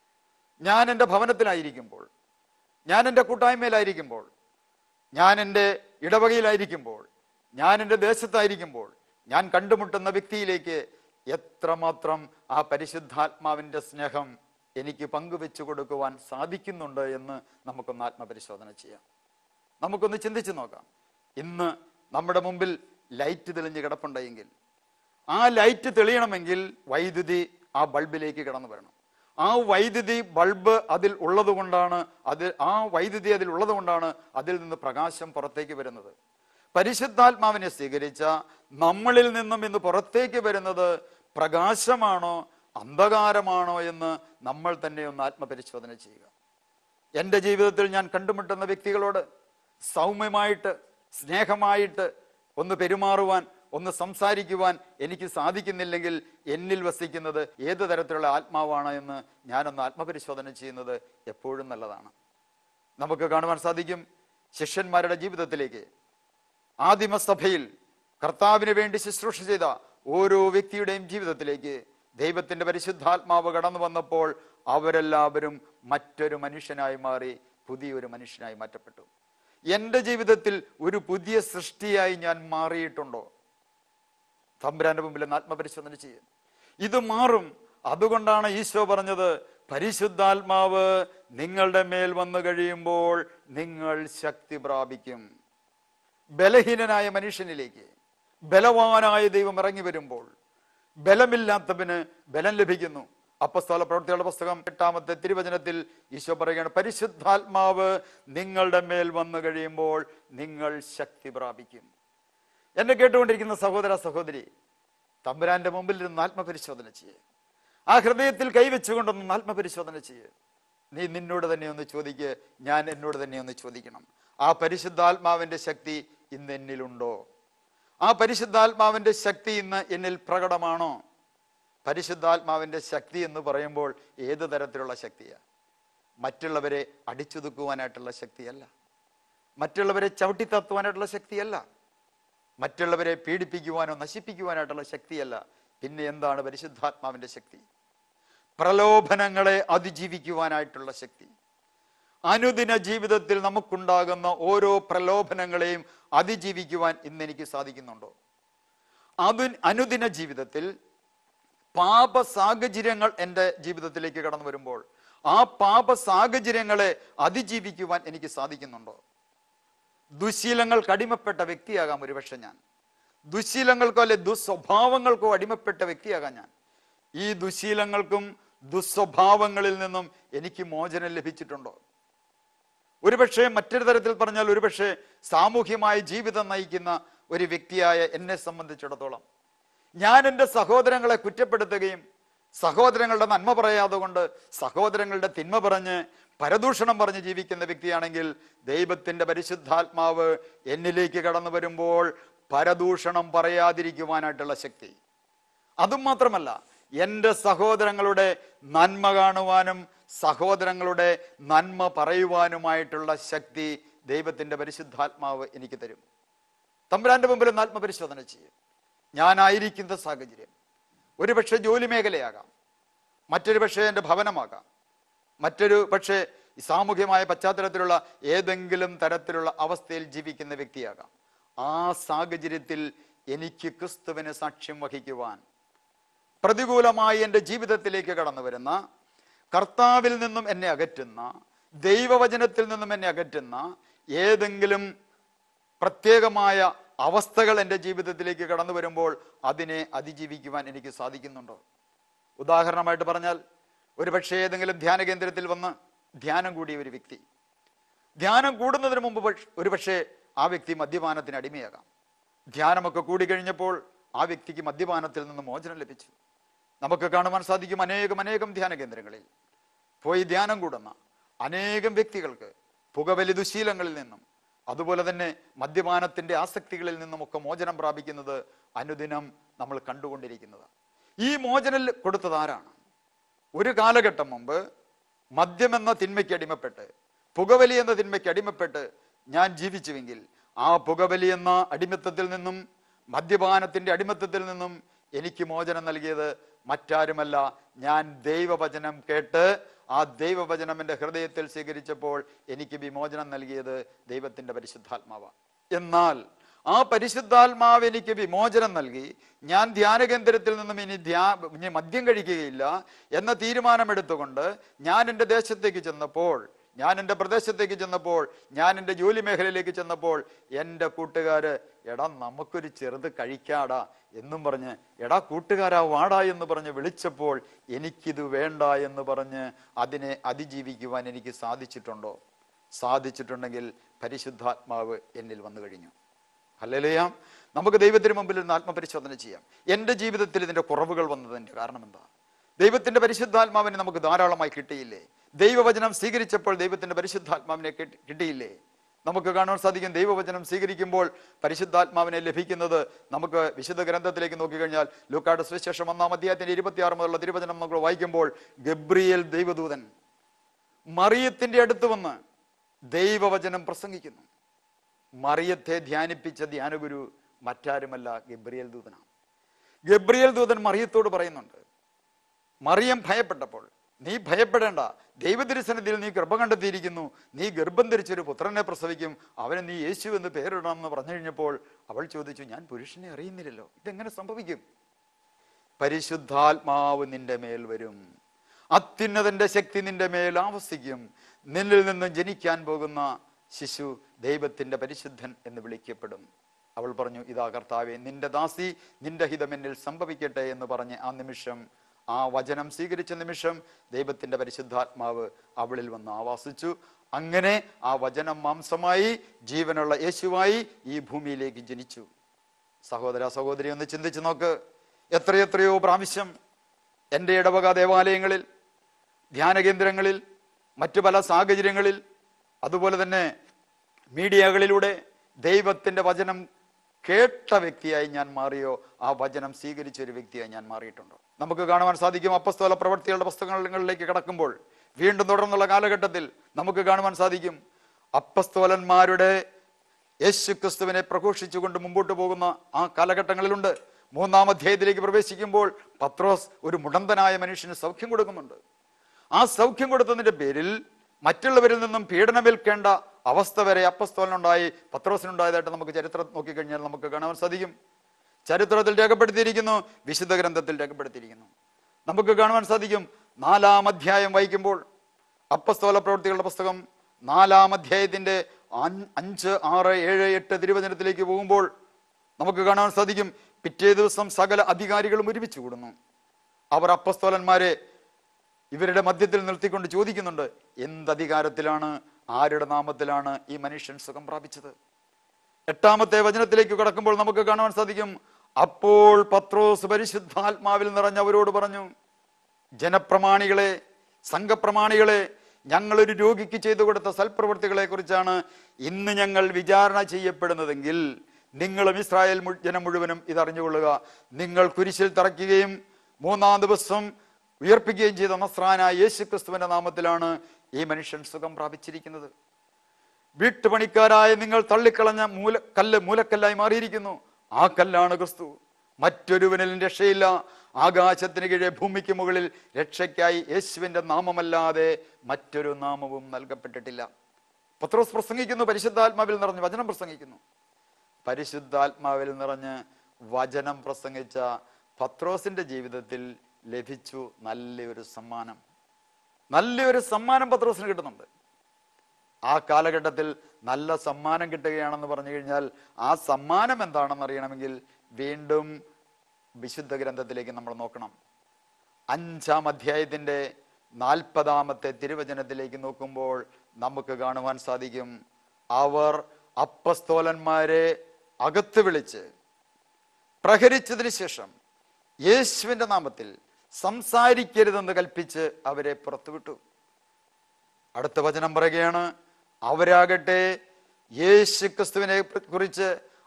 ഞാൻ എൻ്റെ ഭവനത്തിലായിരിക്കുമ്പോൾ ഞാൻ എൻ്റെ കൂട്ടായ്മയിലായിരിക്കുമ്പോൾ ഞാൻ എൻ്റെ ഇടവകയിലായിരിക്കുമ്പോൾ ഞാൻ എൻ്റെ ദേശത്തായിരിക്കുമ്പോൾ ഞാൻ കണ്ടുമുട്ടുന്ന വ്യക്തിയിലേക്ക് എത്രമാത്രം ആ പരിശുദ്ധാത്മാവിൻ്റെ സ്നേഹം എനിക്ക് പങ്കുവെച്ചു കൊടുക്കുവാൻ സാധിക്കുന്നുണ്ട് എന്ന് നമുക്കൊന്ന് ആത്മപരിശോധന ചെയ്യാം നമുക്കൊന്ന് ചിന്തിച്ചു നോക്കാം ഇന്ന് നമ്മുടെ മുമ്പിൽ ലൈറ്റ് തെളിഞ്ഞ് കിടപ്പുണ്ടെങ്കിൽ ആ ലൈറ്റ് തെളിയണമെങ്കിൽ വൈദ്യുതി ആ ബൾബിലേക്ക് കടന്നു വരണം ആ വൈദ്യുതി ബൾബ് അതിൽ ഉള്ളത് കൊണ്ടാണ് അതിൽ ആ വൈദ്യുതി അതിൽ ഉള്ളത് കൊണ്ടാണ് അതിൽ നിന്ന് പ്രകാശം പുറത്തേക്ക് വരുന്നത് പരിശുദ്ധാത്മാവിനെ സ്വീകരിച്ച നമ്മളിൽ നിന്നും ഇന്ന് പുറത്തേക്ക് വരുന്നത് പ്രകാശമാണോ അന്ധകാരമാണോ എന്ന് നമ്മൾ തന്നെ ഒന്ന് ആത്മപരിശോധന ചെയ്യുക എൻ്റെ ജീവിതത്തിൽ ഞാൻ കണ്ടുമുട്ടുന്ന വ്യക്തികളോട് സൗമ്യമായിട്ട് സ്നേഹമായിട്ട് ഒന്ന് പെരുമാറുവാൻ ഒന്ന് സംസാരിക്കുവാൻ എനിക്ക് സാധിക്കുന്നില്ലെങ്കിൽ എന്നിൽ വസിക്കുന്നത് ഏത് തരത്തിലുള്ള ആത്മാവാണ് എന്ന് ഞാനൊന്ന് ആത്മപരിശോധന ചെയ്യുന്നത് എപ്പോഴും നല്ലതാണ് നമുക്ക് കാണുവാൻ സാധിക്കും ശിഷ്യന്മാരുടെ ജീവിതത്തിലേക്ക് ആദിമസഭയിൽ കർത്താവിന് വേണ്ടി ശുശ്രൂഷ ചെയ്ത ഓരോ വ്യക്തിയുടെയും ജീവിതത്തിലേക്ക് ദൈവത്തിന്റെ പരിശുദ്ധാത്മാവ് കടന്നു വന്നപ്പോൾ അവരെല്ലാവരും മറ്റൊരു മനുഷ്യനായി മാറി പുതിയൊരു മനുഷ്യനായി മാറ്റപ്പെട്ടു എൻ്റെ ജീവിതത്തിൽ ഒരു പുതിയ സൃഷ്ടിയായി ഞാൻ മാറിയിട്ടുണ്ടോ തമ്പുരാന്റെ മുമ്പിൽ ഒന്ന് ആത്മപരിശോധന ചെയ്യും ഇത് മാറും അതുകൊണ്ടാണ് ഈശോ പറഞ്ഞത് പരിശുദ്ധാത്മാവ് നിങ്ങളുടെ മേൽ വന്നു കഴിയുമ്പോൾ നിങ്ങൾ ശക്തി പ്രാപിക്കും ബലഹീനനായ മനുഷ്യനിലേക്ക് ബലവാനായ ദൈവം ഇറങ്ങി വരുമ്പോൾ ബലമില്ലാത്തവന് ബലം ലഭിക്കുന്നു അപ്പസ്തോല പ്രവൃത്തികളുടെ പുസ്തകം എട്ടാമത്തെ തിരുവചനത്തിൽ ഈശോ പറയുകയാണ് പരിശുദ്ധാത്മാവ് നിങ്ങളുടെ മേൽ വന്നു കഴിയുമ്പോൾ നിങ്ങൾ ശക്തി പ്രാപിക്കും എന്നെ കേട്ടുകൊണ്ടിരിക്കുന്ന സഹോദര സഹോദരി തമ്പുരാന്റെ മുമ്പിൽ നിന്ന് ആത്മപരിശോധന ചെയ്യേ ആ ഹൃദയത്തിൽ കൈവച്ചുകൊണ്ടൊന്ന് ആത്മപരിശോധന ചെയ്യേ നീ നിന്നോട് തന്നെ ഒന്ന് ചോദിക്ക് ഞാൻ എന്നോട് തന്നെ ഒന്ന് ചോദിക്കണം ആ പരിശുദ്ധാത്മാവിന്റെ ശക്തി ഇന്ന് എന്നിലുണ്ടോ ആ പരിശുദ്ധാത്മാവിന്റെ ശക്തി ഇന്ന് എന്നിൽ പ്രകടമാണോ പരിശുദ്ധാത്മാവിന്റെ ശക്തി എന്ന് പറയുമ്പോൾ ഏത് തരത്തിലുള്ള ശക്തിയാണ് മറ്റുള്ളവരെ അടിച്ചൊതുക്കുവാനായിട്ടുള്ള ശക്തിയല്ല മറ്റുള്ളവരെ ചവിട്ടിത്തത്തുവാനായിട്ടുള്ള ശക്തിയല്ല മറ്റുള്ളവരെ പീഡിപ്പിക്കുവാനോ നശിപ്പിക്കുവാനായിട്ടുള്ള ശക്തിയല്ല പിന്നെ എന്താണ് പരിശുദ്ധാത്മാവിന്റെ ശക്തി പ്രലോഭനങ്ങളെ അതിജീവിക്കുവാനായിട്ടുള്ള ശക്തി അനുദിന ജീവിതത്തിൽ നമുക്കുണ്ടാകുന്ന ഓരോ പ്രലോഭനങ്ങളെയും അതിജീവിക്കുവാൻ ഇന്ന് എനിക്ക് സാധിക്കുന്നുണ്ടോ അതു അനുദിന ജീവിതത്തിൽ പാപ സാഹചര്യങ്ങൾ എൻ്റെ ജീവിതത്തിലേക്ക് കടന്നു വരുമ്പോൾ ആ പാപ സാഹചര്യങ്ങളെ അതിജീവിക്കുവാൻ എനിക്ക് സാധിക്കുന്നുണ്ടോ ദുശീലങ്ങൾക്ക് അടിമപ്പെട്ട വ്യക്തിയാകാം ഒരുപക്ഷെ ഞാൻ ദുശീലങ്ങൾക്കോ അല്ലെ ദുസ്വഭാവങ്ങൾക്കോ അടിമപ്പെട്ട വ്യക്തിയാകാം ഞാൻ ഈ ദുശീലങ്ങൾക്കും ദുസ്വഭാവങ്ങളിൽ നിന്നും എനിക്ക് മോചനം ലഭിച്ചിട്ടുണ്ടോ ഒരുപക്ഷെ മറ്റൊരു തരത്തിൽ പറഞ്ഞാൽ ഒരുപക്ഷെ സാമൂഹ്യമായ ജീവിതം നയിക്കുന്ന ഒരു വ്യക്തിയായ എന്നെ സംബന്ധിച്ചിടത്തോളം ഞാൻ എൻ്റെ സഹോദരങ്ങളെ കുറ്റപ്പെടുത്തുകയും സഹോദരങ്ങളുടെ നന്മ പറയാതെ കൊണ്ട് സഹോദരങ്ങളുടെ തിന്മ പറഞ്ഞ് പരദൂഷണം പറഞ്ഞ് ജീവിക്കുന്ന വ്യക്തിയാണെങ്കിൽ ദൈവത്തിന്റെ പരിശുദ്ധാത്മാവ് എന്നിലേക്ക് കടന്നു വരുമ്പോൾ പരദൂഷണം പറയാതിരിക്കുവാനായിട്ടുള്ള ശക്തി അതും മാത്രമല്ല എൻ്റെ സഹോദരങ്ങളുടെ നന്മ കാണുവാനും സഹോദരങ്ങളുടെ നന്മ പറയുവാനുമായിട്ടുള്ള ശക്തി ദൈവത്തിന്റെ പരിശുദ്ധാത്മാവ് എനിക്ക് തരും തമ്പുരാന്റെ മുമ്പിൽ ഒന്ന് ആത്മപരിശോധന ചെയ്യും ഞാനായിരിക്കുന്ന സാഹചര്യം ഒരുപക്ഷെ ജോലി മേഖലയാകാം മറ്റൊരു പക്ഷേ എൻ്റെ ഭവനമാകാം മറ്റൊരു പക്ഷേ ഈ സാമൂഹ്യമായ പശ്ചാത്തലത്തിലുള്ള ഏതെങ്കിലും തരത്തിലുള്ള അവസ്ഥയിൽ ജീവിക്കുന്ന വ്യക്തിയാകാം ആ സാഹചര്യത്തിൽ എനിക്ക് ക്രിസ്തുവിന് സാക്ഷ്യം വഹിക്കുവാൻ പ്രതികൂലമായി എൻ്റെ ജീവിതത്തിലേക്ക് കടന്നു വരുന്ന കർത്താവിൽ നിന്നും എന്നെ അകറ്റുന്ന ദൈവവചനത്തിൽ നിന്നും എന്നെ അകറ്റുന്ന ഏതെങ്കിലും പ്രത്യേകമായ അവസ്ഥകൾ എൻ്റെ ജീവിതത്തിലേക്ക് കടന്നു വരുമ്പോൾ അതിനെ അതിജീവിക്കുവാൻ എനിക്ക് സാധിക്കുന്നുണ്ടോ ഉദാഹരണമായിട്ട് പറഞ്ഞാൽ ഒരു പക്ഷേ ഏതെങ്കിലും ധ്യാന കേന്ദ്രത്തിൽ വന്ന് ധ്യാനം കൂടിയ ഒരു വ്യക്തി ധ്യാനം കൂടുന്നതിന് മുമ്പ് പക്ഷ- ഒരു പക്ഷേ ആ വ്യക്തി മദ്യപാനത്തിന് അടിമയാകാം ധ്യാനമൊക്കെ കൂടിക്കഴിഞ്ഞപ്പോൾ ആ വ്യക്തിക്ക് മദ്യപാനത്തിൽ നിന്ന് മോചനം ലഭിച്ചു നമുക്ക് കാണുവാൻ സാധിക്കും അനേകം അനേകം ധ്യാന കേന്ദ്രങ്ങളിൽ പോയി ധ്യാനം കൂടുന്ന അനേകം വ്യക്തികൾക്ക് പുകവലി ദുശീലങ്ങളിൽ നിന്നും അതുപോലെ തന്നെ മദ്യപാനത്തിന്റെ ആസക്തികളിൽ നിന്നുമൊക്കെ മോചനം പ്രാപിക്കുന്നത് അനുദിനം നമ്മൾ കണ്ടുകൊണ്ടിരിക്കുന്നത് ഈ മോചനം കൊടുത്തത് ആരാണ് ഒരു കാലഘട്ടം മുമ്പ് മദ്യമെന്ന തിന്മയ്ക്ക് അടിമപ്പെട്ട് പുകവലി എന്ന തിന്മയ്ക്ക് അടിമപ്പെട്ട് ഞാൻ ജീവിച്ചുവെങ്കിൽ ആ പുകവലി എന്ന അടിമത്തത്തിൽ നിന്നും മദ്യപാനത്തിന്റെ അടിമത്തത്തിൽ നിന്നും എനിക്ക് മോചനം നൽകിയത് മറ്റാരുമല്ല ഞാൻ ദൈവവചനം കേട്ട് ആ ദൈവവചനം എൻ്റെ ഹൃദയത്തിൽ സ്വീകരിച്ചപ്പോൾ എനിക്ക് വിമോചനം നൽകിയത് ദൈവത്തിന്റെ പരിശുദ്ധാത്മാവാണ് എന്നാൽ ആ പരിശുദ്ധാത്മാവ് എനിക്ക് വിമോചനം നൽകി ഞാൻ ധ്യാന കേന്ദ്രത്തിൽ നിന്നും ഇനി ധ്യാ ഇനി മദ്യം കഴിക്കുകയില്ല എന്ന തീരുമാനമെടുത്തുകൊണ്ട് ഞാൻ എൻ്റെ ദേശത്തേക്ക് ചെന്നപ്പോൾ ഞാൻ എൻ്റെ പ്രദേശത്തേക്ക് ചെന്നപ്പോൾ ഞാൻ എൻ്റെ ജോലി മേഖലയിലേക്ക് ചെന്നപ്പോൾ എൻ്റെ കൂട്ടുകാര് എടാ നമുക്കൊരു ചെറുത് കഴിക്കാടാ എന്നും പറഞ്ഞ് എടാ കൂട്ടുകാരാ വാടാ എന്ന് പറഞ്ഞ് വിളിച്ചപ്പോൾ എനിക്കിത് വേണ്ട എന്ന് പറഞ്ഞ് അതിനെ അതിജീവിക്കുവാൻ എനിക്ക് സാധിച്ചിട്ടുണ്ടോ സാധിച്ചിട്ടുണ്ടെങ്കിൽ പരിശുദ്ധാത്മാവ് എന്നിൽ വന്നു കഴിഞ്ഞു ഹല്ലേലൂയാം നമുക്ക് ദൈവത്തിന് മുമ്പിൽ ഒരു ആത്മപരിശോധന ചെയ്യാം എൻ്റെ ജീവിതത്തിൽ ഇതിൻ്റെ കുറവുകൾ വന്നതിൻ്റെ കാരണം എന്താ ദൈവത്തിന്റെ പരിശുദ്ധാത്മാവിനെ നമുക്ക് ധാരാളമായി കിട്ടിയില്ലേ ദൈവവചനം സ്വീകരിച്ചപ്പോൾ ദൈവത്തിന്റെ പരിശുദ്ധാത്മാവിനെ കിട്ടി- കിട്ടിയില്ലേ നമുക്ക് കാണാൻ സാധിക്കും ദൈവവചനം സ്വീകരിക്കുമ്പോൾ പരിശുദ്ധാത്മാവിനെ ലഭിക്കുന്നത് നമുക്ക് വിശുദ്ധ ഗ്രന്ഥത്തിലേക്ക് നോക്കിക്കഴിഞ്ഞാൽ ലൂക്കാട് സുവിശേഷം ഒന്നാം അധ്യായത്തിന്റെ ഇരുപത്തിയാറ് മുതലുള്ള തിരുവചനം നമ്മൾ വായിക്കുമ്പോൾ ഗബ്രിയേൽ ദൈവദൂതൻ മറിയത്തിന്റെ അടുത്ത് വന്ന് ദൈവവചനം പ്രസംഗിക്കുന്നു മറിയത്തെ ധ്യാനിപ്പിച്ച ധ്യാനഗുരു മറ്റാരുമല്ല ഗബ്രിയേൽ ദൂതനാണ് ഗബ്രിയേൽ ദൂതൻ മറിയത്തോട് പറയുന്നുണ്ട് മറിയം ഭയപ്പെട്ടപ്പോൾ നീ ഭയപ്പെടേണ്ട ദൈവതിരുസന്നിധിയിൽ നീ കൃപ കണ്ടെത്തിയിരിക്കുന്നു നീ ഗർഭം ധരിച്ചൊരു പുത്രനെ പ്രസവിക്കും അവന് നീ യേശു എന്ന് പേരിടണമെന്ന് പറഞ്ഞു കഴിഞ്ഞപ്പോൾ അവൾ ചോദിച്ചു ഞാൻ പുരുഷനെ അറിയുന്നില്ലല്ലോ ഇതെങ്ങനെ സംഭവിക്കും പരിശുദ്ധാത്മാവ് നിന്റെ മേൽ വരും അത്യുന്നതന്റെ ശക്തി നിന്റെ മേൽ ആവസിക്കും നിന്നിൽ നിന്ന് ജനിക്കാൻ പോകുന്ന ശിശു ദൈവത്തിന്റെ പരിശുദ്ധൻ എന്ന് വിളിക്കപ്പെടും അവൾ പറഞ്ഞു ഇതാ കർത്താവെ നിന്റെ ദാസി നിന്റെ ഹിതം എന്നിൽ സംഭവിക്കട്ടെ എന്ന് പറഞ്ഞ് ആ നിമിഷം ആ വചനം സ്വീകരിച്ച നിമിഷം ദൈവത്തിന്റെ പരിശുദ്ധാത്മാവ് അവളിൽ വന്ന് ആവാസിച്ചു അങ്ങനെ ആ വചനം മാംസമായി ജീവനുള്ള യേശുവായി ഈ ഭൂമിയിലേക്ക് ജനിച്ചു സഹോദര സഹോദരി ഒന്ന് ചിന്തിച്ചു നോക്ക് എത്രയെത്രയോ പ്രാവശ്യം എൻ്റെ ഇടവക ദേവാലയങ്ങളിൽ ധ്യാന കേന്ദ്രങ്ങളിൽ മറ്റു പല സാഹചര്യങ്ങളിൽ അതുപോലെ തന്നെ മീഡിയകളിലൂടെ ദൈവത്തിൻ്റെ വചനം കേട്ട വ്യക്തിയായി ഞാൻ മാറിയോ ആ വചനം സ്വീകരിച്ച ഒരു വ്യക്തിയായി ഞാൻ മാറിയിട്ടുണ്ടോ നമുക്ക് കാണുവാൻ സാധിക്കും അപ്പസ്തോല പ്രവർത്തികളുടെ പുസ്തകങ്ങളിലേക്ക് കടക്കുമ്പോൾ വീണ്ടും തുടർന്നുള്ള കാലഘട്ടത്തിൽ നമുക്ക് കാണുവാൻ സാധിക്കും അപ്പസ്തോലന്മാരുടെ യേശു ക്രിസ്തുവിനെ പ്രഘോഷിച്ചുകൊണ്ട് മുമ്പോട്ട് പോകുന്ന ആ കാലഘട്ടങ്ങളിലുണ്ട് മൂന്നാം അധ്യായത്തിലേക്ക് പ്രവേശിക്കുമ്പോൾ പത്രോസ് ഒരു മുടന്തനായ മനുഷ്യന് സൗഖ്യം കൊടുക്കുന്നുണ്ട് ആ സൗഖ്യം കൊടുത്തതിന്റെ പേരിൽ മറ്റുള്ളവരിൽ നിന്നും പീഡനമേൽക്കേണ്ട അവസ്ഥ വരെ അപ്പസ്തോലനുണ്ടായി പത്രോസിനുണ്ടായതായിട്ട് നമുക്ക് ചരിത്രം നോക്കിക്കഴിഞ്ഞാൽ നമുക്ക് കാണാൻ സാധിക്കും ചരിത്രത്തിൽ രേഖപ്പെടുത്തിയിരിക്കുന്നു വിശുദ്ധ ഗ്രന്ഥത്തിൽ രേഖപ്പെടുത്തിയിരിക്കുന്നു നമുക്ക് കാണുവാൻ സാധിക്കും നാലാം അധ്യായം വായിക്കുമ്പോൾ അപ്പസ്തോല പ്രവൃത്തികളുടെ പുസ്തകം നാലാം അധ്യായത്തിന്റെ അഞ്ച് അഞ്ച് ആറ് ഏഴ് എട്ട് തിരുവചനത്തിലേക്ക് പോകുമ്പോൾ നമുക്ക് കാണാൻ സാധിക്കും പിറ്റേ ദിവസം സകല അധികാരികളും ഒരുമിച്ച് കൂടുന്നു അവർ അപ്പസ്തോലന്മാരെ ഇവരുടെ മധ്യത്തിൽ നിർത്തിക്കൊണ്ട് ചോദിക്കുന്നുണ്ട് എന്തധികാരത്തിലാണ് ആരുടെ നാമത്തിലാണ് ഈ മനുഷ്യൻ സുഖം പ്രാപിച്ചത് എട്ടാമത്തെ വചനത്തിലേക്ക് കടക്കുമ്പോൾ നമുക്ക് കാണുവാൻ സാധിക്കും അപ്പോൾ പത്രോസ് പരിശുദ്ധാത്മാവിൽ നിറഞ്ഞവരോട് പറഞ്ഞു ജനപ്രമാണികളെ സംഘപ്രമാണികളെ ഞങ്ങളൊരു രോഗിക്ക് ചെയ്തു കൊടുത്ത സൽപ്രവൃത്തികളെ കുറിച്ചാണ് ഇന്ന് ഞങ്ങൾ വിചാരണ ചെയ്യപ്പെടുന്നതെങ്കിൽ നിങ്ങളും ഇസ്രായേൽ മു- ജനം മുഴുവനും ഇതറിഞ്ഞുകൊള്ളുക നിങ്ങൾ കുരിശിൽ തറയ്ക്കുകയും മൂന്നാം ദിവസം ഉയർപ്പിക്കുകയും ചെയ്ത നസ്രാനായ യേശു ക്രിസ്തുവിന്റെ നാമത്തിലാണ് ഈ മനുഷ്യൻ സുഖം പ്രാപിച്ചിരിക്കുന്നത് വീട്ടുപണിക്കാരായ നിങ്ങൾ തള്ളിക്കളഞ്ഞ മൂല കല്ല് മൂലക്കല്ലായി മാറിയിരിക്കുന്നു ആ കല്ലാണ് ക്രിസ്തു മറ്റൊരുവനിലും രക്ഷയില്ല ആകാശത്തിന് കീഴെ ഭൂമിക്ക് മുകളിൽ രക്ഷയ്ക്കായി യേശുവിന്റെ നാമമല്ലാതെ മറ്റൊരു നാമവും നൽകപ്പെട്ടിട്ടില്ല പത്രോസ് പ്രസംഗിക്കുന്നു പരിശുദ്ധാത്മാവിൽ നിറഞ്ഞ് വചനം പ്രസംഗിക്കുന്നു പരിശുദ്ധാത്മാവിൽ നിറഞ്ഞ് വചനം പ്രസംഗിച്ച പത്രോസിന്റെ ജീവിതത്തിൽ ലഭിച്ചു നല്ലൊരു സമ്മാനം നല്ലൊരു സമ്മാനം പത്രോസിന് കിട്ടുന്നുണ്ട് ആ കാലഘട്ടത്തിൽ നല്ല സമ്മാനം കിട്ടുകയാണെന്ന് പറഞ്ഞു കഴിഞ്ഞാൽ ആ സമ്മാനം എന്താണെന്ന് അറിയണമെങ്കിൽ വീണ്ടും വിശുദ്ധ ഗ്രന്ഥത്തിലേക്ക് നമ്മൾ നോക്കണം അഞ്ചാം അധ്യായത്തിന്റെ നാൽപ്പതാമത്തെ തിരുവചനത്തിലേക്ക് നോക്കുമ്പോൾ നമുക്ക് കാണുവാൻ സാധിക്കും അവർ അപ്പസ്തോലന്മാരെ അകത്ത് വിളിച്ച് പ്രഹരിച്ചതിന് ശേഷം യേശുവിന്റെ നാമത്തിൽ സംസാരിക്കരുതെന്ന് കൽപ്പിച്ച് അവരെ പുറത്തുവിട്ടു അടുത്ത വചനം പറയുകയാണ് അവരാകട്ടെ യേശു ക്രിസ്തുവിനെ കുറിച്ച്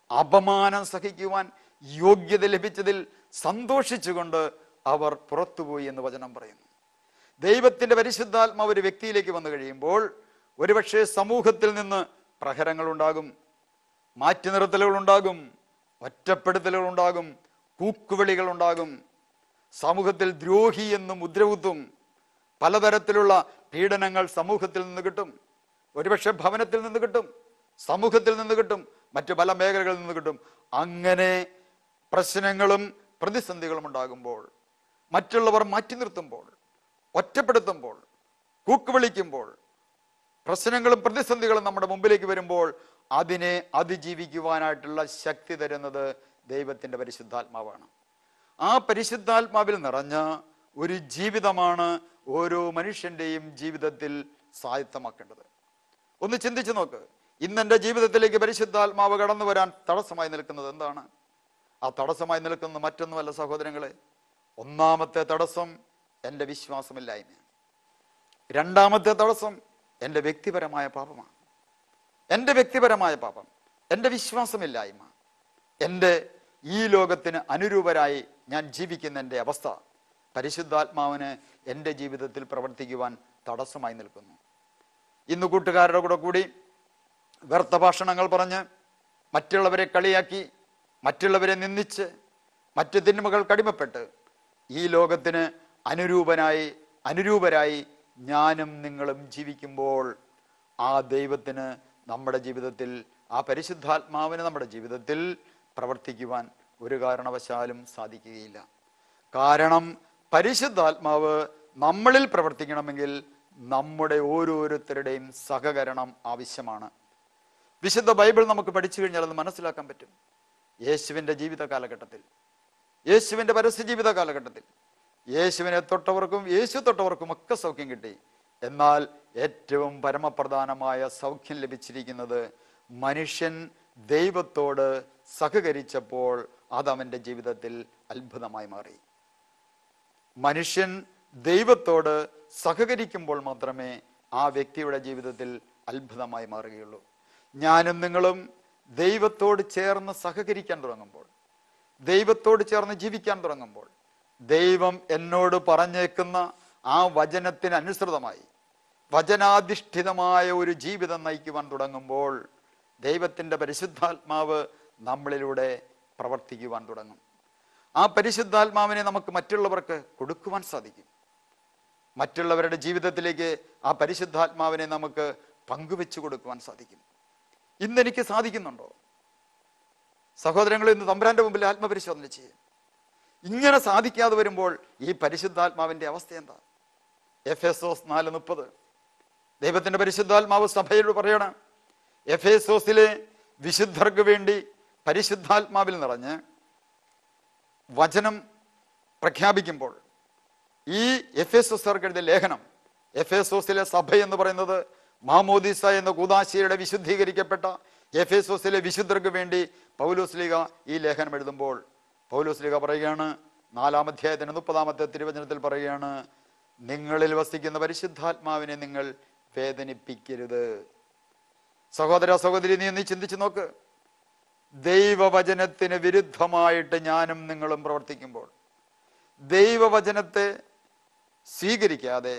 അപമാനം സഹിക്കുവാൻ യോഗ്യത ലഭിച്ചതിൽ സന്തോഷിച്ചുകൊണ്ട് അവർ പുറത്തുപോയി എന്ന് വചനം പറയുന്നു ദൈവത്തിന്റെ പരിശുദ്ധാത്മാവ് ഒരു വ്യക്തിയിലേക്ക് വന്നു കഴിയുമ്പോൾ ഒരുപക്ഷെ സമൂഹത്തിൽ നിന്ന് പ്രഹരങ്ങൾ ഉണ്ടാകും മാറ്റി നിർത്തലുകൾ ഉണ്ടാകും ഒറ്റപ്പെടുത്തലുകൾ ഉണ്ടാകും കൂക്കുവിളികൾ ഉണ്ടാകും സമൂഹത്തിൽ ദ്രോഹി എന്ന് മുദ്രകുത്തും പലതരത്തിലുള്ള പീഡനങ്ങൾ സമൂഹത്തിൽ നിന്ന് കിട്ടും ഒരുപക്ഷെ ഭവനത്തിൽ നിന്ന് കിട്ടും സമൂഹത്തിൽ നിന്ന് കിട്ടും മറ്റു പല മേഖലകളിൽ നിന്ന് കിട്ടും അങ്ങനെ പ്രശ്നങ്ങളും പ്രതിസന്ധികളും ഉണ്ടാകുമ്പോൾ മറ്റുള്ളവർ മാറ്റി നിർത്തുമ്പോൾ ഒറ്റപ്പെടുത്തുമ്പോൾ കൂക്കുവിളിക്കുമ്പോൾ പ്രശ്നങ്ങളും പ്രതിസന്ധികളും നമ്മുടെ മുമ്പിലേക്ക് വരുമ്പോൾ അതിനെ അതിജീവിക്കുവാനായിട്ടുള്ള ശക്തി തരുന്നത് ദൈവത്തിന്റെ പരിശുദ്ധാത്മാവാണ് ആ പരിശുദ്ധാത്മാവിൽ നിറഞ്ഞ ഒരു ജീവിതമാണ് ഓരോ മനുഷ്യന്റെയും ജീവിതത്തിൽ സ്വായത്തമാക്കേണ്ടത് ഒന്ന് ചിന്തിച്ചു നോക്ക് ഇന്ന് എൻ്റെ ജീവിതത്തിലേക്ക് പരിശുദ്ധാത്മാവ് കടന്നു വരാൻ തടസ്സമായി നിൽക്കുന്നത് എന്താണ് ആ തടസ്സമായി നിൽക്കുന്നത് മറ്റൊന്നുമല്ല സഹോദരങ്ങളെ ഒന്നാമത്തെ തടസ്സം എൻ്റെ വിശ്വാസമില്ലായ്മ രണ്ടാമത്തെ തടസ്സം എൻ്റെ വ്യക്തിപരമായ പാപമാണ് എൻ്റെ വ്യക്തിപരമായ പാപം എൻ്റെ വിശ്വാസമില്ലായ്മ എൻ്റെ ഈ ലോകത്തിന് അനുരൂപരായി ഞാൻ ജീവിക്കുന്ന എൻ്റെ അവസ്ഥ പരിശുദ്ധാത്മാവിന് എൻ്റെ ജീവിതത്തിൽ പ്രവർത്തിക്കുവാൻ തടസ്സമായി നിൽക്കുന്നു ഇന്ന് കൂട്ടുകാരുടെ കൂടെ കൂടി വ്യർത്ഥ ഭാഷണങ്ങൾ പറഞ്ഞ് മറ്റുള്ളവരെ കളിയാക്കി മറ്റുള്ളവരെ നിന്ദിച്ച് മറ്റു തിന്മകൾ കടിമപ്പെട്ട് ഈ ലോകത്തിന് അനുരൂപനായി അനുരൂപരായി ഞാനും നിങ്ങളും ജീവിക്കുമ്പോൾ ആ ദൈവത്തിന് നമ്മുടെ ജീവിതത്തിൽ ആ പരിശുദ്ധാത്മാവിന് നമ്മുടെ ജീവിതത്തിൽ പ്രവർത്തിക്കുവാൻ ഒരു കാരണവശാലും സാധിക്കുകയില്ല കാരണം പരിശുദ്ധാത്മാവ് നമ്മളിൽ പ്രവർത്തിക്കണമെങ്കിൽ നമ്മുടെ ഓരോരുത്തരുടെയും സഹകരണം ആവശ്യമാണ് വിശുദ്ധ ബൈബിൾ നമുക്ക് പഠിച്ചു കഴിഞ്ഞാൽ അത് മനസ്സിലാക്കാൻ പറ്റും യേശുവിൻ്റെ ജീവിത കാലഘട്ടത്തിൽ യേശുവിൻ്റെ പരസ്യ ജീവിത കാലഘട്ടത്തിൽ യേശുവിനെ തൊട്ടവർക്കും യേശു തൊട്ടവർക്കും ഒക്കെ സൗഖ്യം കിട്ടി എന്നാൽ ഏറ്റവും പരമപ്രധാനമായ സൗഖ്യം ലഭിച്ചിരിക്കുന്നത് മനുഷ്യൻ ദൈവത്തോട് സഹകരിച്ചപ്പോൾ അത് അവൻ്റെ ജീവിതത്തിൽ അത്ഭുതമായി മാറി മനുഷ്യൻ ദൈവത്തോട് സഹകരിക്കുമ്പോൾ മാത്രമേ ആ വ്യക്തിയുടെ ജീവിതത്തിൽ അത്ഭുതമായി മാറുകയുള്ളൂ ഞാനും നിങ്ങളും ദൈവത്തോട് ചേർന്ന് സഹകരിക്കാൻ തുടങ്ങുമ്പോൾ ദൈവത്തോട് ചേർന്ന് ജീവിക്കാൻ തുടങ്ങുമ്പോൾ ദൈവം എന്നോട് പറഞ്ഞേക്കുന്ന ആ വചനത്തിന് അനുസൃതമായി വചനാധിഷ്ഠിതമായ ഒരു ജീവിതം നയിക്കുവാൻ തുടങ്ങുമ്പോൾ ദൈവത്തിൻ്റെ പരിശുദ്ധാത്മാവ് നമ്മളിലൂടെ പ്രവർത്തിക്കുവാൻ തുടങ്ങും ആ പരിശുദ്ധാത്മാവിനെ നമുക്ക് മറ്റുള്ളവർക്ക് കൊടുക്കുവാൻ സാധിക്കും മറ്റുള്ളവരുടെ ജീവിതത്തിലേക്ക് ആ പരിശുദ്ധാത്മാവിനെ നമുക്ക് പങ്കുവെച്ചു കൊടുക്കുവാൻ സാധിക്കും ഇന്ന് എനിക്ക് സാധിക്കുന്നുണ്ടോ സഹോദരങ്ങൾ ഇന്ന് തമ്പുരാന്റെ മുമ്പിൽ ആത്മപരിശോധന ചെയ്യും ഇങ്ങനെ സാധിക്കാതെ വരുമ്പോൾ ഈ പരിശുദ്ധാത്മാവിന്റെ അവസ്ഥ എന്താ എഫ് എസ് ഓസ് നാല് മുപ്പത് ദൈവത്തിന്റെ പരിശുദ്ധാത്മാവ് സഭയോട് പറയണം എഫ് എസ് ഓസിലെ വിശുദ്ധർക്ക് വേണ്ടി പരിശുദ്ധാത്മാവിൽ നിറഞ്ഞ് വചനം പ്രഖ്യാപിക്കുമ്പോൾ ഈ എഫ് എസ് എസ്കാർക്ക് എഴുതിയ ലേഖനം എഫ് എസ് ഓസിലെ സഭ എന്ന് പറയുന്നത് മാമോദിസ എന്ന കൂതാശിയുടെ വിശുദ്ധീകരിക്കപ്പെട്ട എഫ് എസ് ഓസിലെ വിശുദ്ധർക്ക് വേണ്ടി പൗലോസ് ലീഗ ഈ ലേഖനം എഴുതുമ്പോൾ പൗലോസ് ലീഗ പറയുകയാണ് നാലാം അധ്യായത്തിന് മുപ്പതാമത്തെ തിരുവചനത്തിൽ പറയുകയാണ് നിങ്ങളിൽ വസിക്കുന്ന പരിശുദ്ധാത്മാവിനെ നിങ്ങൾ വേദനിപ്പിക്കരുത് സഹോദര സഹോദരി നീ നീ ചിന്തിച്ചു നോക്ക് ദൈവവചനത്തിന് വിരുദ്ധമായിട്ട് ഞാനും നിങ്ങളും പ്രവർത്തിക്കുമ്പോൾ ദൈവവചനത്തെ സ്വീകരിക്കാതെ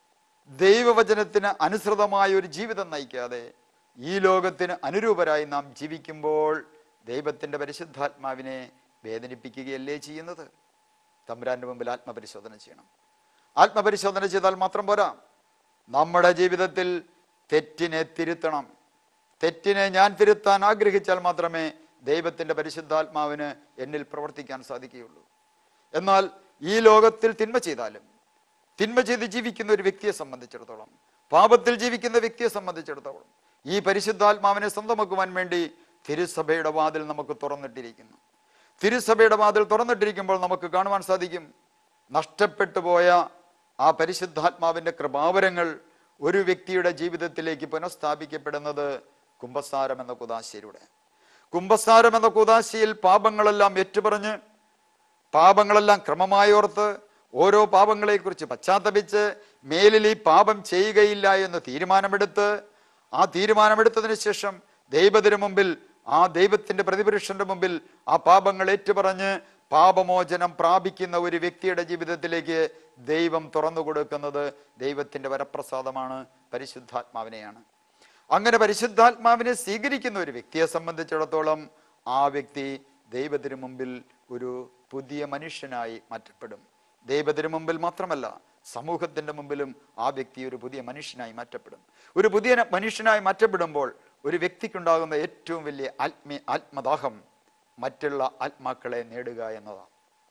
ദൈവവചനത്തിന് അനുസൃതമായ ഒരു ജീവിതം നയിക്കാതെ ഈ ലോകത്തിന് അനുരൂപരായി നാം ജീവിക്കുമ്പോൾ ദൈവത്തിൻ്റെ പരിശുദ്ധാത്മാവിനെ വേദനിപ്പിക്കുകയല്ലേ ചെയ്യുന്നത് തമ്പുരാന്റെ മുമ്പിൽ ആത്മപരിശോധന ചെയ്യണം ആത്മപരിശോധന ചെയ്താൽ മാത്രം പോരാ നമ്മുടെ ജീവിതത്തിൽ തെറ്റിനെ തിരുത്തണം തെറ്റിനെ ഞാൻ തിരുത്താൻ ആഗ്രഹിച്ചാൽ മാത്രമേ ദൈവത്തിൻ്റെ പരിശുദ്ധാത്മാവിന് എന്നിൽ പ്രവർത്തിക്കാൻ സാധിക്കുകയുള്ളൂ എന്നാൽ ഈ ലോകത്തിൽ തിന്മ ചെയ്താലും തിന്മ ചെയ്ത് ജീവിക്കുന്ന ഒരു വ്യക്തിയെ സംബന്ധിച്ചിടത്തോളം പാപത്തിൽ ജീവിക്കുന്ന വ്യക്തിയെ സംബന്ധിച്ചിടത്തോളം ഈ പരിശുദ്ധാത്മാവിനെ സ്വന്തമാക്കുവാൻ വേണ്ടി തിരുസഭയുടെ വാതിൽ നമുക്ക് തുറന്നിട്ടിരിക്കുന്നു തിരുസഭയുടെ വാതിൽ തുറന്നിട്ടിരിക്കുമ്പോൾ നമുക്ക് കാണുവാൻ സാധിക്കും നഷ്ടപ്പെട്ടു പോയ ആ പരിശുദ്ധാത്മാവിന്റെ കൃപാവരങ്ങൾ ഒരു വ്യക്തിയുടെ ജീവിതത്തിലേക്ക് പുനഃസ്ഥാപിക്കപ്പെടുന്നത് കുംഭസാരം എന്ന കുദാശയിലൂടെ കുംഭസാരം എന്ന കുദാശയിൽ പാപങ്ങളെല്ലാം ഏറ്റുപറഞ്ഞ് പാപങ്ങളെല്ലാം ക്രമമായി ഓർത്ത് ഓരോ പാപങ്ങളെക്കുറിച്ച് പശ്ചാത്തപിച്ച് മേലിൽ ഈ പാപം ചെയ്യുകയില്ല എന്ന് തീരുമാനമെടുത്ത് ആ തീരുമാനമെടുത്തതിന് ശേഷം ദൈവത്തിന് മുമ്പിൽ ആ ദൈവത്തിന്റെ പ്രതിപുരുഷന്റെ മുമ്പിൽ ആ പാപങ്ങൾ ഏറ്റുപറഞ്ഞ് പാപമോചനം പ്രാപിക്കുന്ന ഒരു വ്യക്തിയുടെ ജീവിതത്തിലേക്ക് ദൈവം തുറന്നു കൊടുക്കുന്നത് ദൈവത്തിന്റെ വരപ്രസാദമാണ് പരിശുദ്ധാത്മാവിനെയാണ് അങ്ങനെ പരിശുദ്ധാത്മാവിനെ സ്വീകരിക്കുന്ന ഒരു വ്യക്തിയെ സംബന്ധിച്ചിടത്തോളം ആ വ്യക്തി ദൈവത്തിന് മുമ്പിൽ ഒരു പുതിയ മനുഷ്യനായി മാറ്റപ്പെടും ദൈവത്തിന് മുമ്പിൽ മാത്രമല്ല സമൂഹത്തിന്റെ മുമ്പിലും ആ വ്യക്തി ഒരു പുതിയ മനുഷ്യനായി മാറ്റപ്പെടും ഒരു പുതിയ മനുഷ്യനായി മാറ്റപ്പെടുമ്പോൾ ഒരു വ്യക്തിക്കുണ്ടാകുന്ന ഏറ്റവും വലിയ ആത്മീയ ആത്മദാഹം മറ്റുള്ള ആത്മാക്കളെ നേടുക എന്നതാണ്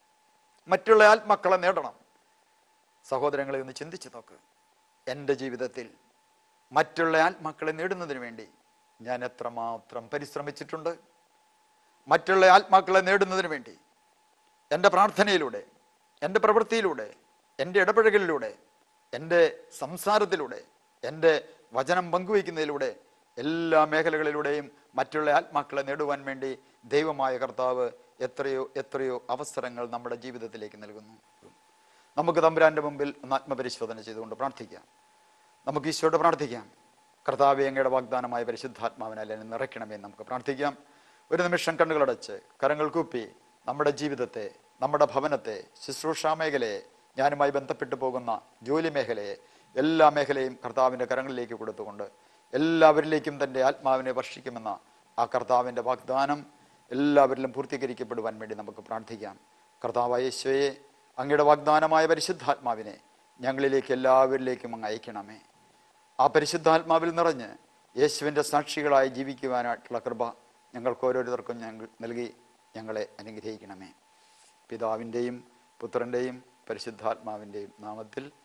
മറ്റുള്ള ആത്മാക്കളെ നേടണം സഹോദരങ്ങളെ ഒന്ന് ചിന്തിച്ചു നോക്ക് എൻ്റെ ജീവിതത്തിൽ മറ്റുള്ള ആത്മാക്കളെ നേടുന്നതിന് വേണ്ടി ഞാൻ എത്രമാത്രം പരിശ്രമിച്ചിട്ടുണ്ട് മറ്റുള്ള ആത്മാക്കളെ നേടുന്നതിന് വേണ്ടി എൻ്റെ പ്രാർത്ഥനയിലൂടെ എൻ്റെ പ്രവൃത്തിയിലൂടെ എൻ്റെ ഇടപഴകലിലൂടെ എൻ്റെ സംസാരത്തിലൂടെ എൻ്റെ വചനം പങ്കുവയ്ക്കുന്നതിലൂടെ എല്ലാ മേഖലകളിലൂടെയും മറ്റുള്ള ആത്മാക്കളെ നേടുവാൻ വേണ്ടി ദൈവമായ കർത്താവ് എത്രയോ എത്രയോ അവസരങ്ങൾ നമ്മുടെ ജീവിതത്തിലേക്ക് നൽകുന്നു നമുക്ക് തമ്പുരാന്റെ മുമ്പിൽ ഒന്ന് ആത്മപരിശോധന ചെയ്തുകൊണ്ട് പ്രാർത്ഥിക്കാം നമുക്ക് ഈശോയോട് പ്രാർത്ഥിക്കാം കർത്താവെ അങ്ങയുടെ വാഗ്ദാനമായ പരിശുദ്ധാത്മാവിനാൽ എന്നെ നിറയ്ക്കണമേ എന്ന് നമുക്ക് പ്രാർത്ഥിക്കാം ഒരു നിമിഷം കണ്ണുകളടച്ച് കരങ്ങൾ കൂപ്പി നമ്മുടെ ജീവിതത്തെ നമ്മുടെ ഭവനത്തെ ശുശ്രൂഷാ മേഖലയെ ഞാനുമായി ബന്ധപ്പെട്ടു പോകുന്ന ജോലി മേഖലയെ എല്ലാ മേഖലയും കർത്താവിൻ്റെ കരങ്ങളിലേക്ക് കൊടുത്തുകൊണ്ട് എല്ലാവരിലേക്കും തൻ്റെ ആത്മാവിനെ വർഷിക്കുമെന്ന ആ കർത്താവിൻ്റെ വാഗ്ദാനം എല്ലാവരിലും പൂർത്തീകരിക്കപ്പെടുവാൻ വേണ്ടി നമുക്ക് പ്രാർത്ഥിക്കാം കർത്താവായ യേശുവയെ അങ്ങയുടെ വാഗ്ദാനമായ പരിശുദ്ധാത്മാവിനെ ഞങ്ങളിലേക്ക് എല്ലാവരിലേക്കും അങ്ങ് അയക്കണമേ ആ പരിശുദ്ധാത്മാവിൽ നിറഞ്ഞ് യേശുവിൻ്റെ സാക്ഷികളായി ജീവിക്കുവാനായിട്ടുള്ള കൃപ ഞങ്ങൾക്ക് ഓരോരുത്തർക്കും ഞങ്ങൾ നൽകി ഞങ്ങളെ അനുഗ്രഹിക്കണമേ പിതാവിൻ്റെയും പുത്രൻ്റെയും പരിശുദ്ധാത്മാവിൻ്റെയും നാമത്തിൽ